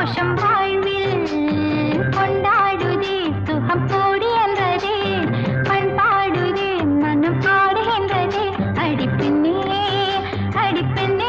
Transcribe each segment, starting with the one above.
சந்தோஷம் வாழ்வில் கொண்டாடுதே சுகம் கூடி என்றதே பண்பாடுதே மனம் ஆடுகின்றதே அடிப்பெண்ணே அடிப்பெண்ணே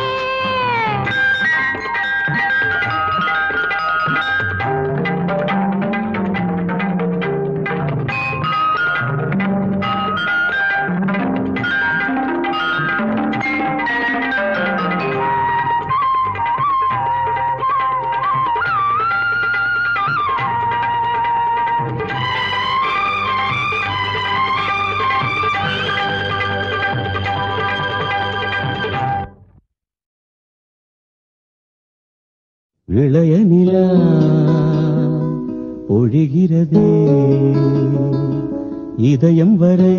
இளைய நிலா பொழிகிறதே இதயம் வரை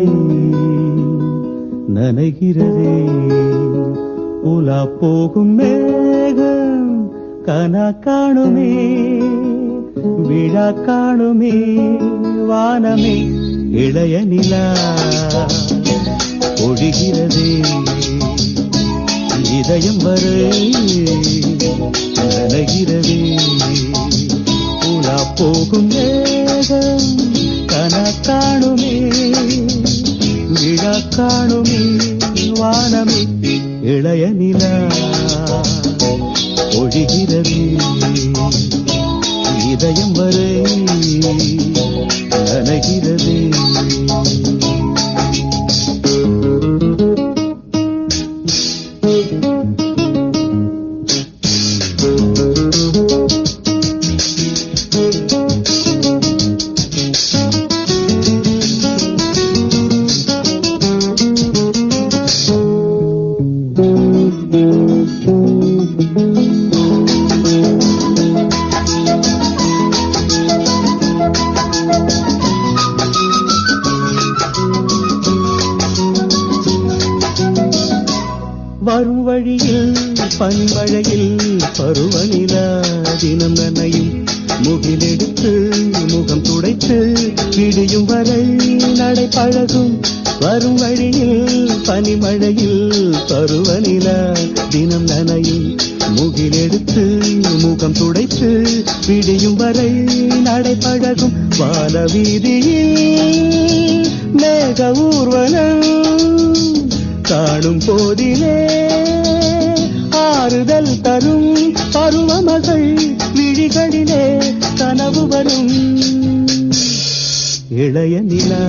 நனைகிறதே உலா போகும் மேகம் கனா காணுமே விழா காணுமே வானமே இளைய நிலா பொழிகிறதே இதயம் வரை நனைகிறதே உலா போகும் மேகம் கன காணுமே விழா காணுமே வானமே இளைய நிலா ஒழிகிறதே இதயம் வரை நனைகிறதே வரும் வழியில் பனிமழையில் பருவநிலா தினம் நனையும் முகிலெடுத்து முகம் துடைத்து விடியும் வரை நடை பழகும் வரும் வழியில் பனிமழையில் பருவநிலா தினம் நனையும் முகிலெடுத்து முகம் துடைத்து விடியும் வரை நடை பழகும் வான வீதியில் மேக ஊர்வலம் காணும் போதிலே ஆறுதல் தரும் பருவமகள் விழிகளிலே கனவு வரும் இளைய நிலா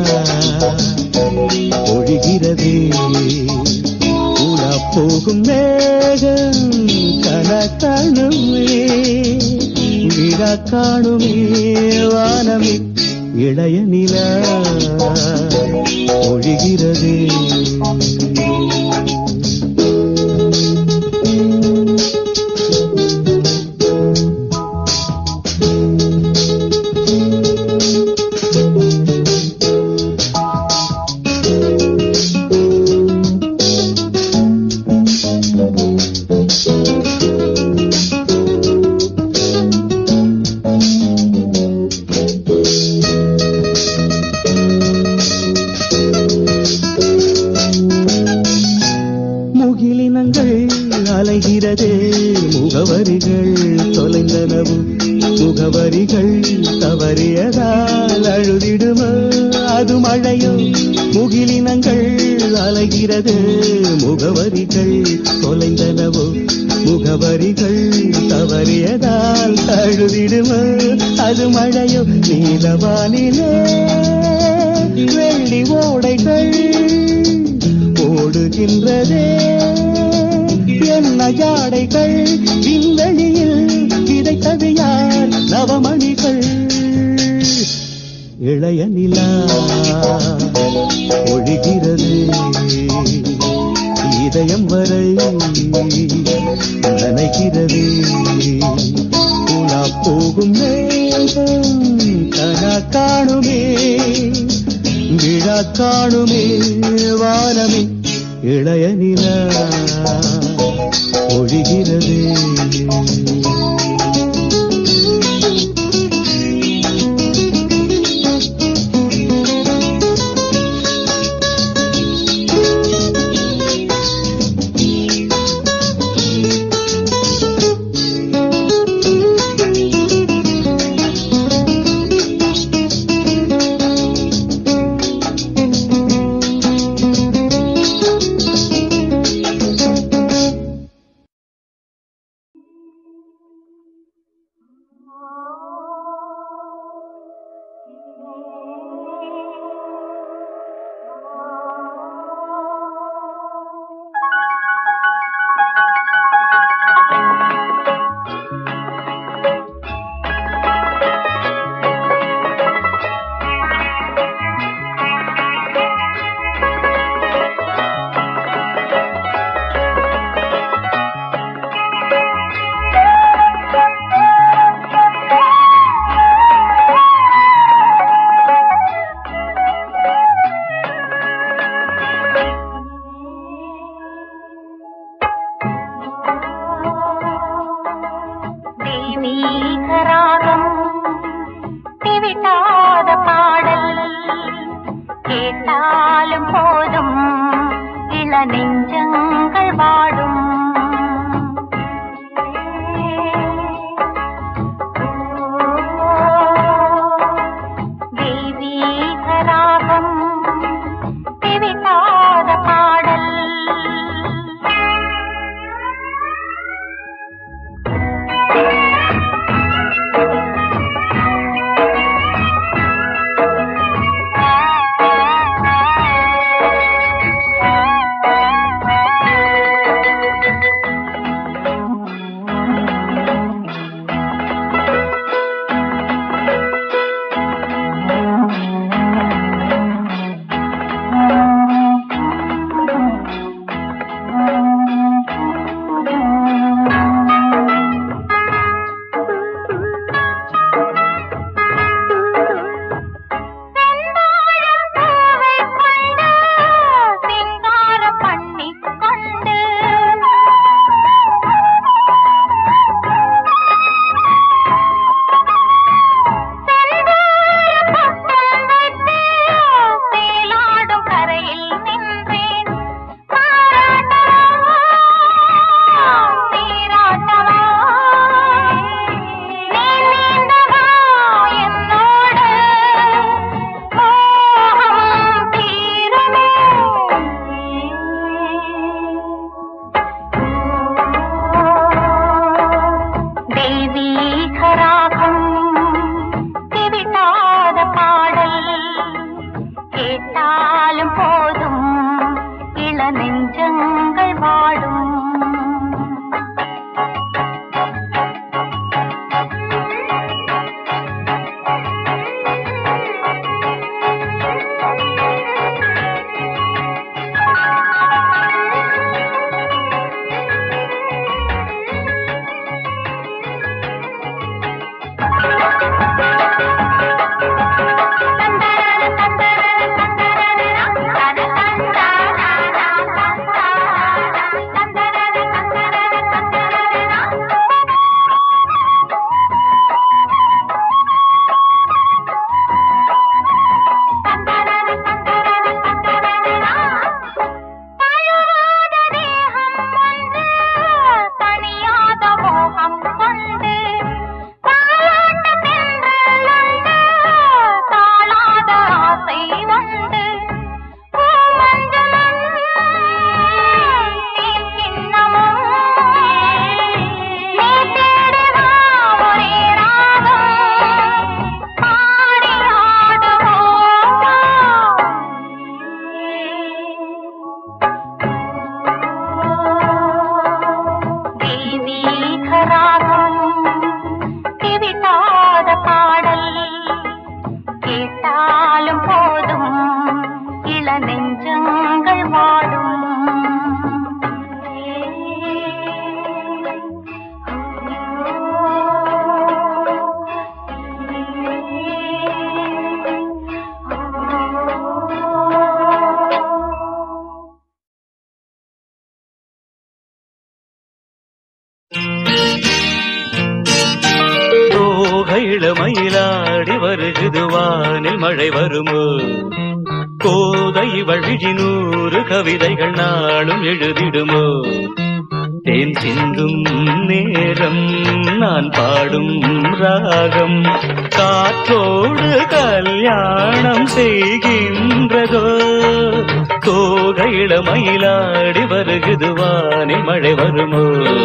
ஒழிகிறதே உலா போகும் மேகம் கன காணுமே விழா காணுமே வானமே இளைய நிலா ஒழிகிறதே முகிலினங்கள் அலைகிறதே முகவரிகள் தொலைந்தனவும் முகவரிகள் தவறியதால் அழுதிடுமோ அது மழையோ முகிலினங்கள் அலைகிறது முகவரிகள் தொலைந்தனவோ முகவரிகள் தவறியதால் அழுதிடுமோ அது மழையோ நீலவானிலே வெள்ளி ஓடைகள் ஓடுகின்றதே என்ன ஜாடைகள் விண்வெளியில் கிடைத்தது யார் நவமணிகள் இளைய நிலா ஒழிகிறது இதயம் வரை நனைகிறது உலா போகும் மேகம் கனா காணுமே விழா காணுமே வானமே இளைய நிலா ஒழிகிறது தெய்வீகராகம் திவிட்டாத பாடல் கேட்டாலும் போதும் இள நெஞ்சங்கள் வாடும் தெய்வீகராகம் திவிட்டாத பாடல் செந்தாழம் பூவைக் கொண்டு சிங்காரம் பண்ணிக் கொண்டு செந்தாழம் பட்டம் வைத்து சேலாடும் கரையில் நின்றேன் பாராட்டவா நீராட்டவா நீ நீந்தவா என்னோடு மோகம் தீருமே தெய்வீகராகம் திவிட்டாத பாடல் கேட்டாலும் போதும் இள நெஞ்சங்கள் வாடும் தழுவாத தேகம் வந்து தனியாத மோகம் கொண்டு தாலாட்ட தென்றல் உண்டு தாளாத ஆசை உண்டு பூமஞ்சளும் தேன் கிண்ணமும் நீ தேடுவா ஒரே ராகம் பாடி தெய்வீகராகம் திவிட்டாத பாடல் கேட்டாலும் போதும் இள நெஞ்சங்கள் வாடும் தோகையில மயிலாடி வருகுது வானில் மழை வருமோ கோதை இவள் விழி நூறு கவிதைகள் நாளும் எழுதிடுமோ தேன் சிந்தும் நேரம் நான் பாடும் ராகம் காற்றோடு கல்யாணம் செய்கின்றதோ தோகையில மயிலாடி வருகுது வானில் மழை வருமோ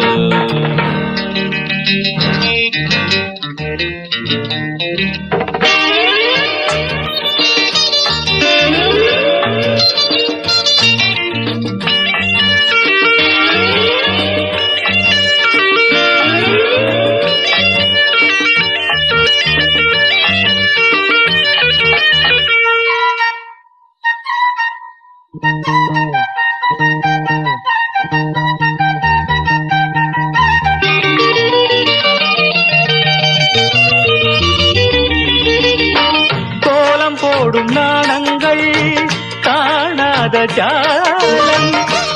கோலம் போடும் நாணங்கள் காணாத ஜாலம்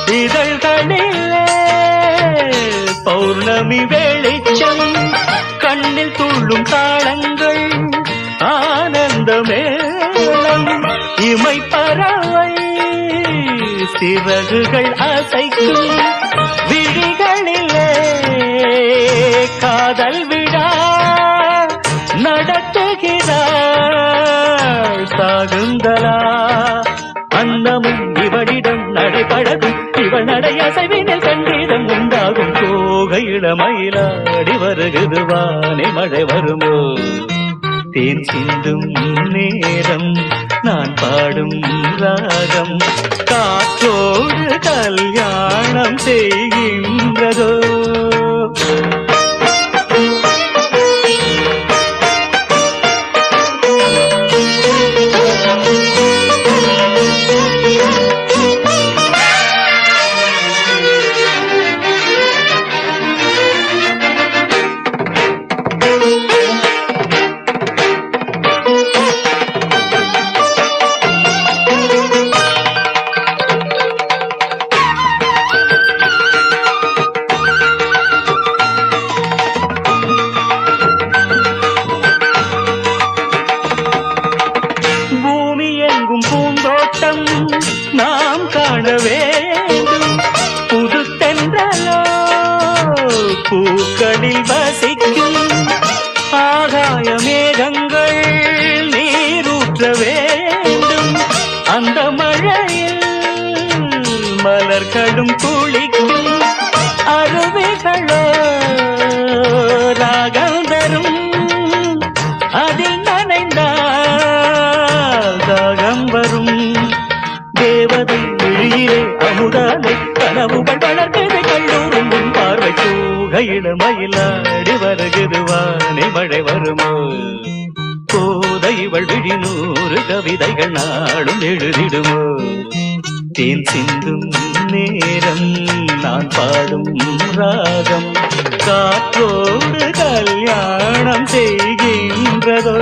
இதழ்களிலே பௌர்ணமி வெளிச்சம் கண் மண்ணில் துள்ளும் தாளங்கள் ஆனந்த மேளம் இமை பறவை சிறகுகள் அசைக்கும் விழிகளிலே காதல் விழா நடத்துகிறாள் சாகுந்தலா அன்னமும் இவளிடம் நடைபழகும் இவள் நடை அசைவினில் சங்கீதம் உண்டாகும் தோகை இளமயிலாடி வருகுது வானை மழை வருமோ தேன் சிந்தும் நேரம் நான் பாடும் ராகம் காற்றோடு கல்யாணம் செய்கின்றதோ பூமி எங்கும் பூந்தோட்டம் நாம் காண வேண்டும் புது தென்றலோ பூக்களில் வசிக்கும் ஆகாய மேகங்கள் நீரூற்ற வேண்டும் அந்த மழையில் மலர்களும் குளிக்கும் அருவிகளோ ராகம் தரும் அதில் நனைந்தால் தாகம் வரும் தேவதை விழியிலே அமுதாலை கனவுகள் வளர்ந்தது கல்லூரும் உன் பார்வை தூகையிட மயிலாடி வருகுது வானை மழை வருமோ கோதை இவள் விழி நூறு கவிதைகள் நாளும் எழுதிடுமோ தேன் சிந்தும் நேரம் நான் பாடும் ராகம் காற்றோடு கல்யாணம் செய்கின்றதோ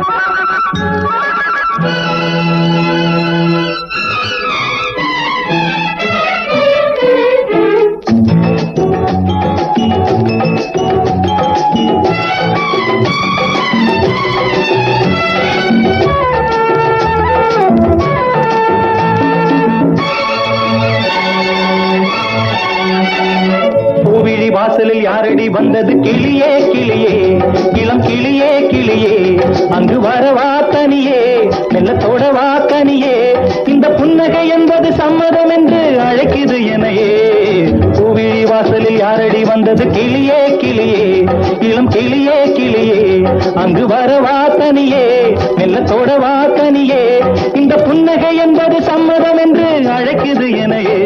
பூவிழி வாசலில் யாரடி வந்தது கிளியே கிளியே இளம் கிளியே கிளியே அங்கு வரவா தனியே மெல்லத்தோட வா கனியே இந்த புன்னகை என்பது சம்மதம் என்று அழைக்குது எனையே பூவிழி வாசலில் யாரடி வந்தது கிளியே கிளியே இளம் கிளியே கிளியே அங்கு வரவா தனியே மெல்லத்தோட வா கனியே இந்த புன்னகை என்பது சம்மதம் என்று அழைக்குது எனையே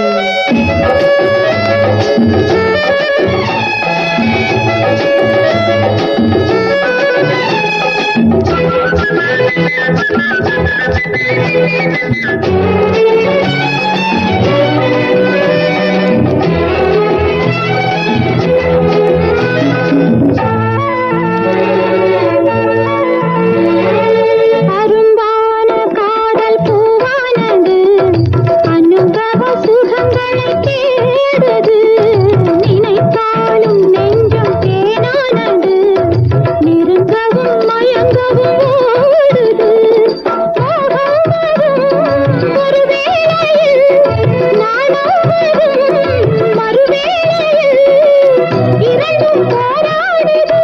அரும்பான காதல் பூவானது அனுபவ சுகங்களை தேடுது நினைத்தாலும் நெஞ்சம் தேனானது நெருங்கவும் மயங்கவும் ஓடுது மோகமதும் ஒரு வேளையில் நானாவதும் மறுவேளையில் இரண்டும் போராடுது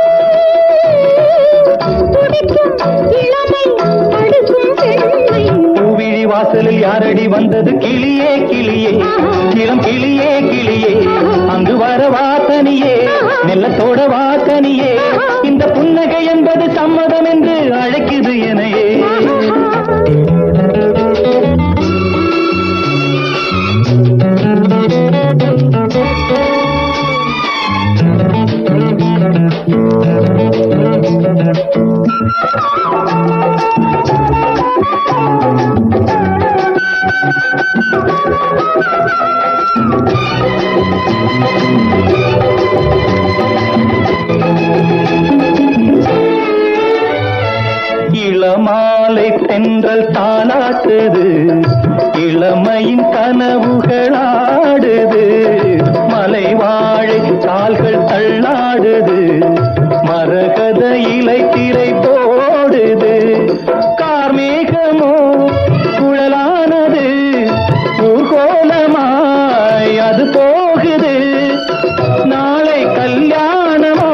துடிக்கும் இளமை அடுக்கும் பெண்மை பூவிழி வாசலில் யாரடி வந்தது கிளியே கிளியே இளம் கிளியே கிளியே அங்கு வரவா தனியே மெல்லத்தோட வா கனியே இந்த புன்னகை என்பது சம்மதம் என்று அழைக்குது எனையே இளமாலை தென்றல் தாளாட்டுது இளமையின் கனவுகளாடுது மலை வாழை கால்கள் தள்ளாடுது மரகத இலை திரை போடுது கார்மேகமோ குழலானது ஊர்கோலமாய் அது போகுது நாளை கல்யாணமோ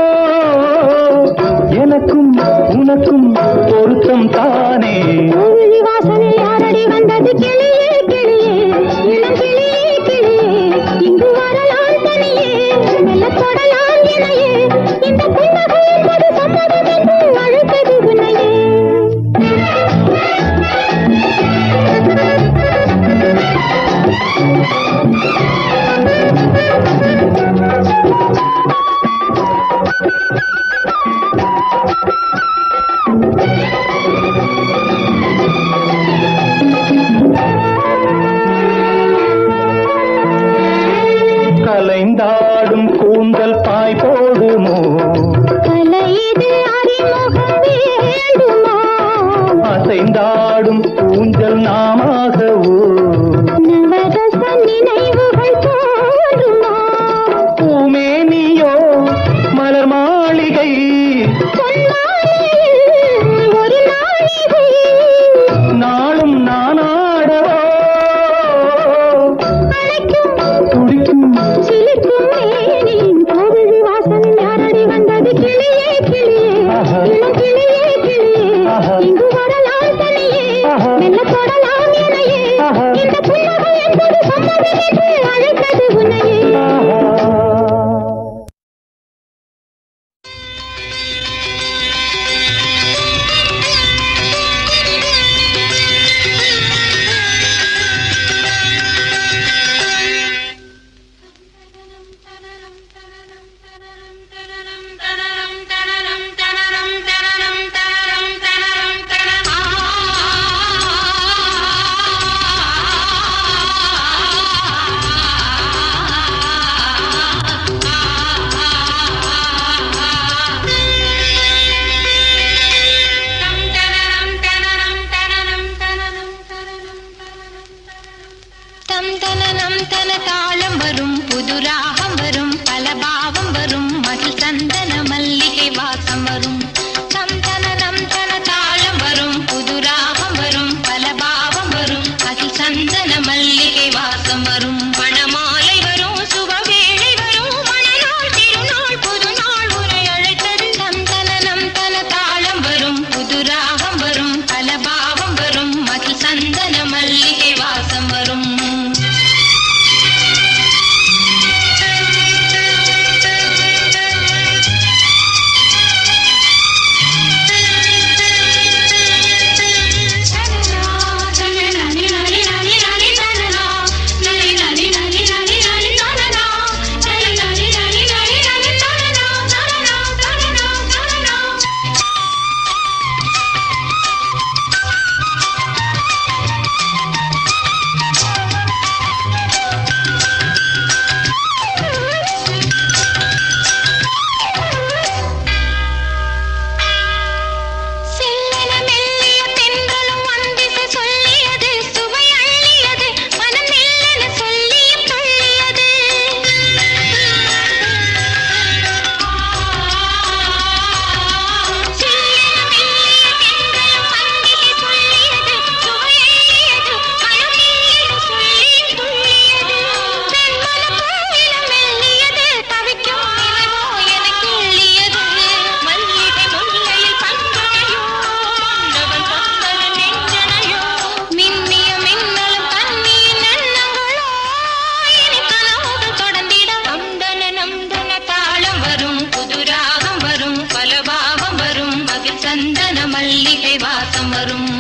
எனக்கும் உனக்கும் பொருத்தம் தானே பூவிழி வாசலில் யாரடி வந்தது கிளியே கிளியே இளம் கிளியே கிளியே இங்கு வரலாம் தனியே மெல்ல தொடலாம் இணையே இந்த புன்னகை என்பது சம்மதம் என்று அழைத்தது உன்னையே வரும்